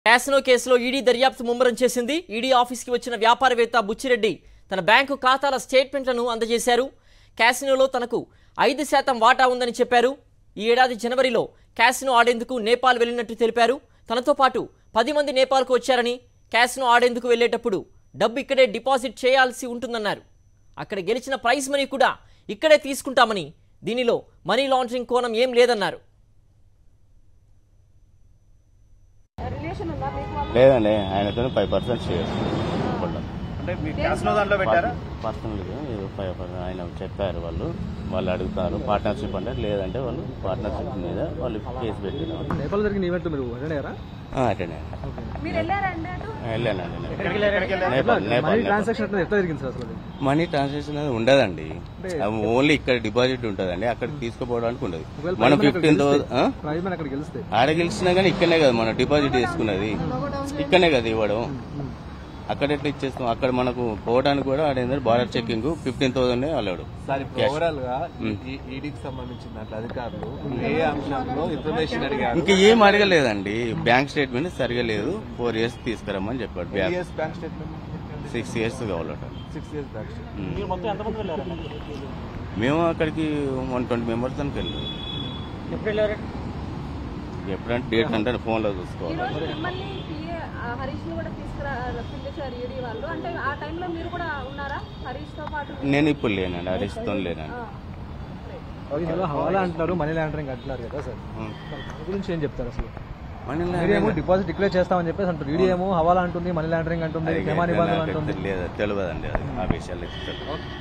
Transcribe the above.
Casino కేసులో ED దర్యాప్తు ముమ్మరం చేసింది ఈడీ ఆఫీస్కి వచ్చిన వ్యాపారవేత్త బుచ్చిరెడ్డి తన బ్యాంకు ఖాతాల స్టేట్మెంట్లను అందజేశారు క్యాసినోలో తనకు ఐదు శాతం వాటా ఉందని చెప్పారు ఈ ఏడాది జనవరిలో క్యాసినో ఆడేందుకు నేపాల్ వెళ్ళినట్టు తెలిపారు తనతో పాటు పది మంది నేపాల్కు వచ్చారని క్యాసినో ఆడేందుకు వెళ్ళేటప్పుడు డబ్బు ఇక్కడే డిపాజిట్ చేయాల్సి ఉంటుందన్నారు అక్కడ గెలిచిన ప్రైజ్ మనీ కూడా ఇక్కడే తీసుకుంటామని దీనిలో మనీ లాండరింగ్ కోణం ఏం లేదన్నారు రిలేషన్ ఉందా మీకు వాళ్ళు లేదండి ఆయనతో ఫైవ్ పర్సెంట్ షేర్ అంటే మీ క్యాస్లో దాంట్లో పెట్టారా పర్సనల్గా ఏదో ఫైవ్ పర్సెంట్ ఆయన చెప్పారు వాళ్ళు వాళ్ళు అడుగుతారు పార్ట్నర్షిప్ అంటే లేదంటే వాళ్ళు పార్ట్నర్షిప్ మీద వాళ్ళు కేసు పెట్టినారు నేపాల్ జరిగిన ఈవెంట్ మీరు అటెండ్ అయ్యారా అటెండ్ మీరు వెళ్ళారండి అటు వెళ్ళానండి నేను. ఎక్కడికి వెళ్ళారు నేపాల్ మనీ నేపాల్ నేపాల్. ట్రాన్సాక్షన్ ఎట్లా ఎట్లా జరిగింది సార్ అసలు అది? మనీ ట్రాన్సాక్షన్ అనేది ఉండదండి అది ఓన్లీ ఇక్కడ డిపాజిట్ ఉంటుందండి అక్కడికి తీసుకుపోవడానికి ఉండదు ఒకవేళ మనం ప్రైజ్ మనీ ఫిఫ్టీన్ అక్కడ థౌసండ్ ప్రైజ్ మనీ అక్కడ గెలిస్తే ఆడ గెలిచినా కానీ ఇక్కడనే కదా మనం డిపాజిట్ చేసుకున్నది ఇక్కడనే కదా ఇవ్వడం అక్కడ ఎట్లా ఇచ్చేస్తాం అక్కడ మనకు పోవడానికి కూడా ఆడ ఏంటంటే border checking fifteen thousand allowed sir ఇప్పుడు ఓవరాల్ గా ఈడీకి సంబంధించిన దాంట్లో అధికారులు ఏ అంశంలో ఇన్ఫర్మేషన్ అడిగారు ఇంకా ఏం అడగలేదండి బ్యాంక్ స్టేట్మెంట్ సరిగా లేదు ఫోర్ ఇయర్స్ తీసుకురమ్మని చెప్పాడు bank years bank statement six years కావాలట సిక్స్ ఇయర్స్ బ్యాంక్ స్టేట్మెంట్ మీరు మొత్తం ఎంతమంది వెళ్ళారండి మేము అక్కడికి వన్ ట్వంటీ మెంబర్స్ అని వెళ్ళాం ఎప్పుడు వెళ్ళారు ఎప్పుడంటే డేట్ అంటే ఫోన్లో ఈ చూసుకోవాలి రోజు మిమ్మల్ని పిఏ హరీష్ ని కూడా తీసుకురా పిలిచారు ఈడీ వాళ్ళు అంటే ఆ టైంలో మీరు కూడా ఉన్నారా హరీష్ తో పాటు నేను ఇప్పుడు లేనండి అరిస్తో లేనండి ఇందులో హవాలా అంటున్నారు మనీ లాండరింగ్ అంటున్నారు కదా సార్ ఉం. మరి దాని గురించి ఏం చెప్తారు అసలు మనీ మీరేమో డిపాజిట్ డిక్లేర్ చేస్తామని చెప్పేసి అంటారు ఈడీ ఏమో హవాలా అంటుంది మనీ లాండరింగ్ అంటుంది అది నియమ నిబంధనలు అంటుంది లేదా తెలియదండి అది ఆ విషయాలు తెలియదు